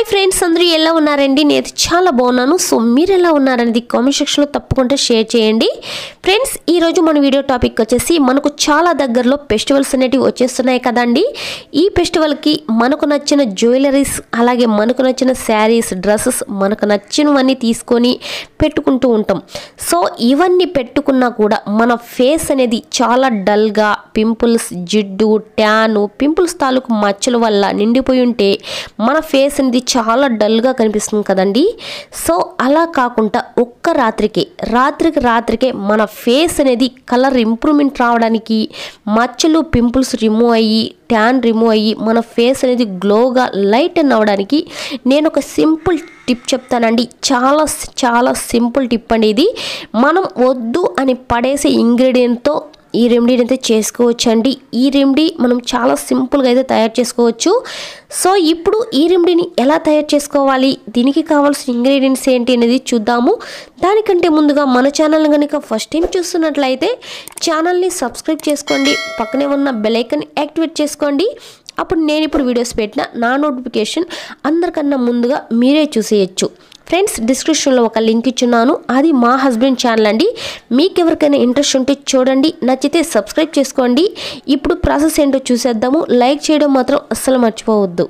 friends అందరూ ఎలా ఉన్నారండి నేను చాలా బాగున్నాను సో మీరు ఎలా ఉన్నారనేది కామెంట్ సెక్షన్లో తప్పకుండా షేర్ చేయండి ఫ్రెండ్స్ ఈరోజు మన వీడియో టాపిక్ వచ్చేసి మనకు చాలా దగ్గరలో ఫెస్టివల్స్ అనేటివి వచ్చేస్తున్నాయి కదండి ఈ ఫెస్టివల్కి మనకు నచ్చిన జ్యువెలరీస్ అలాగే మనకు నచ్చిన శారీస్ డ్రెస్సెస్ మనకు నచ్చినవన్నీ తీసుకొని పెట్టుకుంటూ ఉంటాం సో ఇవన్నీ పెట్టుకున్నా కూడా మన ఫేస్ అనేది చాలా డల్గా పింపుల్స్ జిడ్డు ట్యాను పింపుల్స్ తాలూకు మచ్చల వల్ల నిండిపోయి ఉంటే మన ఫేస్ అనేది చాలా డల్గా కనిపిస్తుంది కదండి సో అలా కాకుండా ఒక్క రాత్రికి రాత్రికి రాత్రికే మన ఫేస్ అనేది కలర్ ఇంప్రూవ్మెంట్ రావడానికి మచ్చలు పింపుల్స్ రిమూవ్ అయ్యి ట్యాన్ రిమూవ్ అయ్యి మన ఫేస్ అనేది గ్లోగా లైటన్ అవ్వడానికి నేను ఒక సింపుల్ టిప్ చెప్తానండి చాలా చాలా సింపుల్ టిప్ అండి ఇది మనం వద్దు అని పడేసే ఇంగ్రీడియంట్తో ఈ రెమెడీని అయితే చేసుకోవచ్చు అండి ఈ రెమెడీ మనం చాలా సింపుల్గా అయితే తయారు చేసుకోవచ్చు సో ఇప్పుడు ఈ రెమెడీని ఎలా తయారు చేసుకోవాలి దీనికి కావాల్సిన ఇంగ్రీడియంట్స్ ఏంటి అనేది చూద్దాము దానికంటే ముందుగా మన ఛానల్ కనుక ఫస్ట్ టైం చూస్తున్నట్లయితే ఛానల్ని సబ్స్క్రైబ్ చేసుకోండి పక్కనే ఉన్న బెల్ ఐకన్ యాక్టివేట్ చేసుకోండి అప్పుడు నేను ఇప్పుడు వీడియోస్ పెట్టిన నా నోటిఫికేషన్ అందరికన్నా ముందుగా మీరే చూసేయచ్చు ఫ్రెండ్స్ డిస్క్రిప్షన్లో ఒక లింక్ ఇచ్చున్నాను అది మా హస్బెండ్ ఛానల్ అండి మీకు ఎవరికైనా ఇంట్రెస్ట్ ఉంటే చూడండి నచ్చితే సబ్స్క్రైబ్ చేసుకోండి ఇప్పుడు ప్రాసెస్ ఏంటో చూసేద్దాము లైక్ చేయడం మాత్రం అస్సలు మర్చిపోవద్దు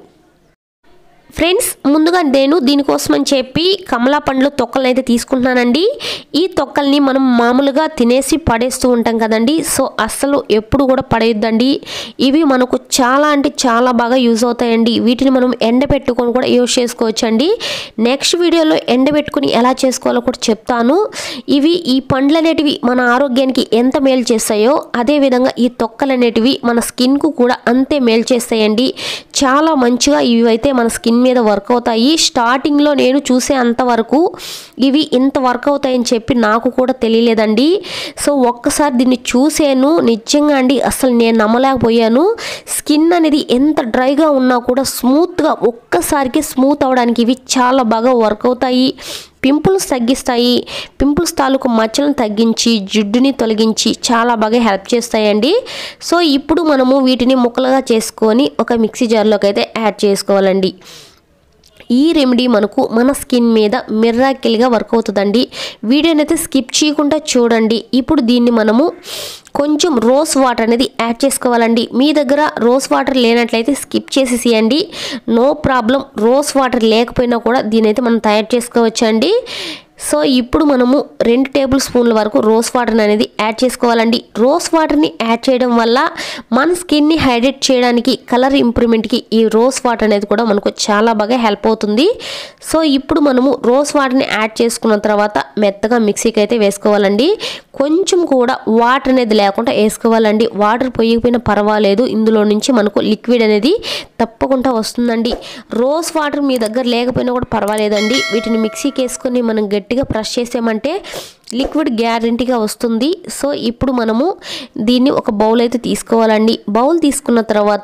ఫ్రెండ్స్ ముందుగా నేను దీనికోసం అని చెప్పి కమలా పండ్ల తొక్కలను అయితే తీసుకుంటున్నానండి ఈ తొక్కల్ని మనం మామూలుగా తినేసి పడేస్తూ ఉంటాం కదండి సో అస్సలు ఎప్పుడు కూడా పడేయొద్దండి ఇవి మనకు చాలా అంటే చాలా బాగా యూజ్ అవుతాయండి వీటిని మనం ఎండబెట్టుకొని కూడా యూజ్ చేసుకోవచ్చు అండి నెక్స్ట్ వీడియోలో ఎండబెట్టుకుని ఎలా చేసుకోవాలో కూడా చెప్తాను ఇవి ఈ పండ్లు అనేటివి మన ఆరోగ్యానికి ఎంత మేలు చేస్తాయో అదేవిధంగా ఈ తొక్కలు అనేటివి మన స్కిన్కు కూడా అంతే మేలు చేస్తాయండి చాలా మంచిగా ఇవి అయితే మన స్కిన్ మీద వర్క్ అవుతాయి స్టార్టింగ్లో నేను చూసే అంతవరకు ఇవి ఇంత వర్క్ అవుతాయని చెప్పి నాకు కూడా తెలియలేదండి సో ఒక్కసారి దీన్ని చూసాను నిజంగా అండి అసలు నేను నమ్మలేకపోయాను స్కిన్ అనేది ఎంత డ్రైగా ఉన్నా కూడా స్మూత్గా ఒక్కసారికి స్మూత్ అవడానికి ఇవి చాలా బాగా వర్క్ అవుతాయి పింపుల్స్ తగ్గిస్తాయి పింపుల్స్ తాలూకు మచ్చలను తగ్గించి జిడ్డుని తొలగించి చాలా బాగా హెల్ప్ చేస్తాయండి సో ఇప్పుడు మనము వీటిని ముక్కలుగా చేసుకొని ఒక మిక్సీ జార్లోకి అయితే యాడ్ చేసుకోవాలండి ఈ రెమెడీ మనకు మన స్కిన్ మీద మిర్రాకిల్గా వర్క్ అవుతుందండి వీడియోని అయితే స్కిప్ చేయకుండా చూడండి ఇప్పుడు దీన్ని మనము కొంచెం రోస్ వాటర్ అనేది యాడ్ చేసుకోవాలండి మీ దగ్గర రోస్ వాటర్ లేనట్లయితే స్కిప్ చేసేసేయండి నో ప్రాబ్లం రోస్ వాటర్ లేకపోయినా కూడా దీని అయితే మనం తయారు చేసుకోవచ్చు అండి సో ఇప్పుడు మనము రెండు టేబుల్ స్పూన్ల వరకు రోస్ వాటర్ అనేది యాడ్ చేసుకోవాలండి రోస్ వాటర్ని యాడ్ చేయడం వల్ల మన స్కిన్ని హైడ్రేట్ చేయడానికి కలర్ ఇంప్రూవ్మెంట్కి ఈ రోస్ వాటర్ అనేది కూడా మనకు చాలా బాగా హెల్ప్ అవుతుంది సో ఇప్పుడు మనము రోస్ వాటర్ని యాడ్ చేసుకున్న తర్వాత మెత్తగా మిక్సీకి అయితే వేసుకోవాలండి కొంచెం కూడా వాటర్ అనేది లేకుండా వేసుకోవాలండి వాటర్ పోయకపోయినా పర్వాలేదు ఇందులో నుంచి మనకు లిక్విడ్ అనేది తప్పకుండా వస్తుందండి రోస్ వాటర్ మీ దగ్గర లేకపోయినా కూడా పర్వాలేదండి వీటిని మిక్సీకి వేసుకొని మనం గట్టిగా ప్రెస్ చేసామంటే లిక్విడ్ గ్యారంటీగా వస్తుంది సో ఇప్పుడు మనము దీన్ని ఒక బౌల్ అయితే తీసుకోవాలండి బౌల్ తీసుకున్న తర్వాత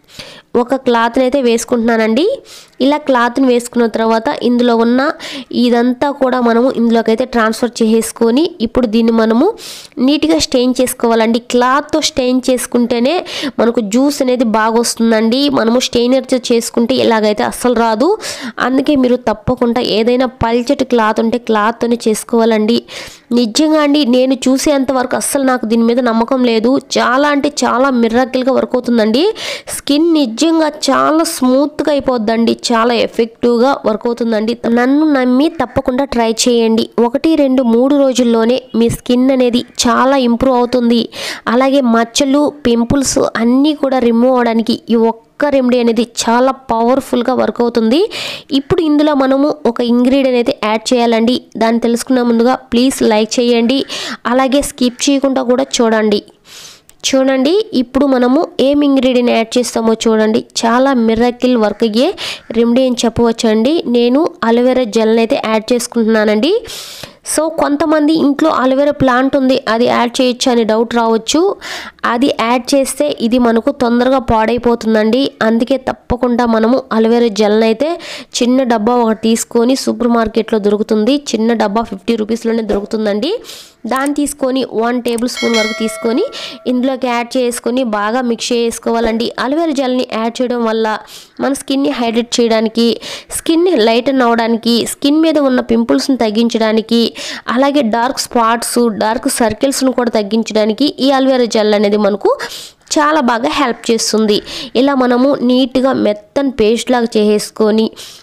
ఒక క్లాత్ని అయితే వేసుకుంటున్నానండి ఇలా క్లాత్ని వేసుకున్న తర్వాత ఇందులో ఉన్న ఇదంతా కూడా మనము ఇందులోకి అయితే ట్రాన్స్ఫర్ చేసేసుకొని ఇప్పుడు దీన్ని మనము నీట్గా స్టెయిన్ చేసుకోవాలండి క్లాత్తో స్టెయిన్ చేసుకుంటేనే మనకు జ్యూస్ అనేది బాగా వస్తుందండి మనము స్టెయినర్తో చేసుకుంటే ఇలాగైతే అస్సలు రాదు అందుకే మీరు తప్పకుండా ఏదైనా పల్చటి క్లాత్ ఉంటే క్లాత్తోనే చేసుకోవాలండి నిజంగా అండి నేను చూసేంత వరకు అస్సలు నాకు దీని మీద నమ్మకం లేదు చాలా అంటే చాలా మిర్రాకిల్గా వర్క్ అవుతుందండి స్కిన్ నిజంగా చాలా స్మూత్గా అయిపోద్దండి చాలా ఎఫెక్టివ్గా వర్క్ అవుతుందండి నన్ను నమ్మి తప్పకుండా ట్రై చేయండి ఒకటి రెండు మూడు రోజుల్లోనే మీ స్కిన్ అనేది చాలా ఇంప్రూవ్ అవుతుంది అలాగే మచ్చలు పింపుల్స్ అన్నీ కూడా రిమూవ్ అవడానికి ఈ ఒక్క ఒక్క రెమెడీ అనేది చాలా పవర్ఫుల్గా వర్క్ అవుతుంది ఇప్పుడు ఇందులో మనము ఒక ఇంగ్రీడియంట్ అయితే యాడ్ చేయాలండి దాన్ని తెలుసుకునే ముందుగా ప్లీజ్ లైక్ చేయండి అలాగే స్కిప్ చేయకుండా కూడా చూడండి చూడండి ఇప్పుడు మనము ఏం ఇంగ్రీడియంట్ యాడ్ చేస్తామో చూడండి చాలా మిర్రకిల్ వర్క్ అయ్యే రెమెడీ అని చెప్పవచ్చు అండి నేను అలోవెరా జెల్ని అయితే యాడ్ చేసుకుంటున్నానండి సో కొంతమంది ఇంట్లో అలోవెరా ప్లాంట్ ఉంది అది యాడ్ చేయొచ్చు అని డౌట్ రావచ్చు అది యాడ్ చేస్తే ఇది మనకు తొందరగా పాడైపోతుందండి అందుకే తప్పకుండా మనము అలోవెరా జెల్ని అయితే చిన్న డబ్బా ఒకటి తీసుకొని సూపర్ మార్కెట్లో దొరుకుతుంది చిన్న డబ్బా ఫిఫ్టీ రూపీస్లోనే దొరుకుతుందండి దాన్ని తీసుకొని వన్ టేబుల్ స్పూన్ వరకు తీసుకొని ఇందులోకి యాడ్ చేసుకొని బాగా మిక్స్ చేసుకోవాలండి అలోవెరా జెల్ని యాడ్ చేయడం వల్ల మన స్కిన్ని హైడ్రేట్ చేయడానికి స్కిన్ని లైటన్ అవ్వడానికి స్కిన్ మీద ఉన్న పింపుల్స్ని తగ్గించడానికి అలాగే డార్క్ స్పాట్స్ డార్క్ సర్కిల్స్ను కూడా తగ్గించడానికి ఈ అలోవెరా జెల్ అనేది మనకు చాలా బాగా హెల్ప్ చేస్తుంది ఇలా మనము నీట్గా మెత్తని పేస్ట్ లాగా చేసేసుకొని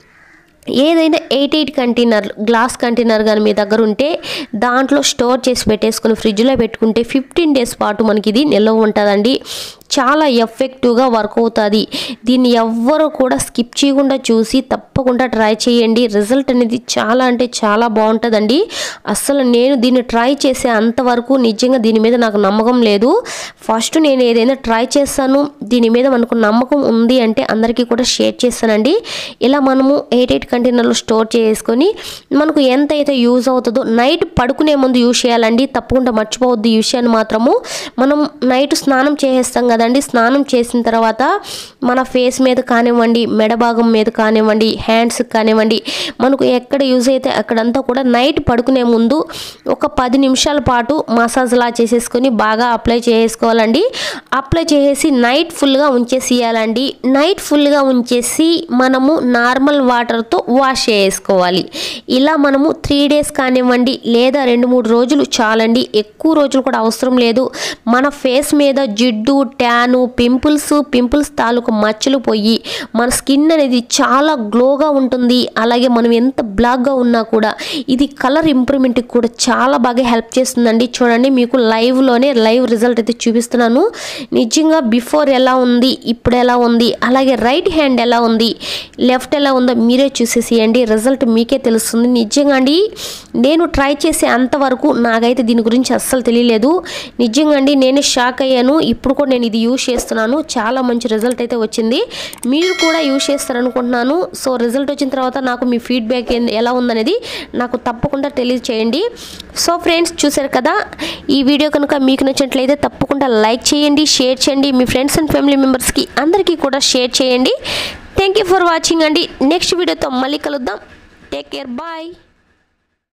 ఏదైనా airtight container glass container కానీ మీ దగ్గర ఉంటే దాంట్లో స్టోర్ చేసి పెట్టేసుకొని ఫ్రిడ్జ్లో పెట్టుకుంటే ఫిఫ్టీన్ డేస్ పాటు మనకి ఇది నిల్వ ఉంటుందండి చాలా ఎఫెక్టివ్గా వర్క్ అవుతుంది దీన్ని ఎవ్వరు కూడా స్కిప్ చేయకుండా చూసి తప్పకుండా ట్రై చేయండి రిజల్ట్ అనేది చాలా అంటే చాలా బాగుంటుందండి అసలు నేను దీన్ని ట్రై చేసే అంతవరకు నిజంగా దీని మీద నాకు నమ్మకం లేదు ఫస్ట్ నేను ఏదైనా ట్రై చేస్తాను దీని మీద మనకు నమ్మకం ఉంది అంటే అందరికీ కూడా షేర్ చేస్తానండి ఇలా మనము ఎయిట్ ఎయిట్ కంటైనర్లో స్టోర్ చేసుకొని మనకు ఎంత అయితే యూజ్ అవుతుందో నైట్ పడుకునే ముందు యూజ్ చేయాలండి తప్పకుండా మర్చిపోవద్దు ఈ విషయాన్ని మాత్రము మనం నైట్ స్నానం చేసేస్తాం కదండి స్నానం చేసిన తర్వాత మన ఫేస్ మీద కానివ్వండి మెడ భాగం మీద కానివ్వండి హ్యాండ్స్ కానివ్వండి మనకు ఎక్కడ యూజ్ అయితే అక్కడంతా కూడా నైట్ పడుకునే ముందు ఒక పది నిమిషాల పాటు మసాజ్ లా చేసేసుకొని బాగా అప్లై చేసుకోవాలండి అప్లై చేసేసి నైట్ ఫుల్గా ఉంచేసేయాలండి నైట్ ఫుల్గా ఉంచేసి మనము నార్మల్ వాటర్తో వాష్ చేసుకోవాలి ఇలా మనము త్రీ డేస్ కానివ్వండి లేదా రెండు మూడు రోజులు చాలండి ఎక్కువ రోజులు కూడా అవసరం లేదు మన ఫేస్ మీద జిడ్డు ట్యాను పింపుల్స్ పింపుల్స్ తాలూకు మచ్చలు పోయి మన స్కిన్ అనేది చాలా గ్లోగా ఉంటుంది అలాగే మనం ఎంత బ్లాక్గా ఉన్నా కూడా ఇది కలర్ ఇంప్రూవ్మెంట్కి కూడా చాలా బాగా హెల్ప్ చేస్తుందండి చూడండి మీకు లైవ్లోనే లైవ్ రిజల్ట్ అయితే చూపిస్తున్నాను నిజంగా బిఫోర్ ఎలా ఉంది ఇప్పుడు ఎలా ఉంది అలాగే రైట్ హ్యాండ్ ఎలా ఉంది లెఫ్ట్ ఎలా ఉందో మీరే చూసేసేయండి రిజల్ట్ మీకే తెలుస్తుంది నిజంగా అండి నేను ట్రై చేసే అంతవరకు నాకైతే దీని గురించి అస్సలు తెలియలేదు నిజంగా అండి నేను షాక్ అయ్యాను ఇప్పుడు కూడా నేను ఇది యూజ్ చేస్తున్నాను చాలా మంచి రిజల్ట్ అయితే వచ్చింది మీరు కూడా యూజ్ చేస్తారనుకుంటున్నాను సో రిజల్ట్ వచ్చిన తర్వాత నాకు మీ ఫీడ్బ్యాక్ ఎలా ఉందనేది నాకు తప్పకుండా తెలియచేయండి సో ఫ్రెండ్స్ చూసారు కదా ఈ వీడియో కనుక మీకు నచ్చినట్లయితే తప్పకుండా లైక్ చేయండి షేర్ చేయండి మీ ఫ్రెండ్స్ అండ్ ఫ్యామిలీ మెంబర్స్కి అందరికీ కూడా షేర్ చేయండి థ్యాంక్ యూ ఫర్ వాచింగ్ అండి నెక్స్ట్ వీడియోతో మళ్ళీ కలుద్దాం టేక్ కేర్ బాయ్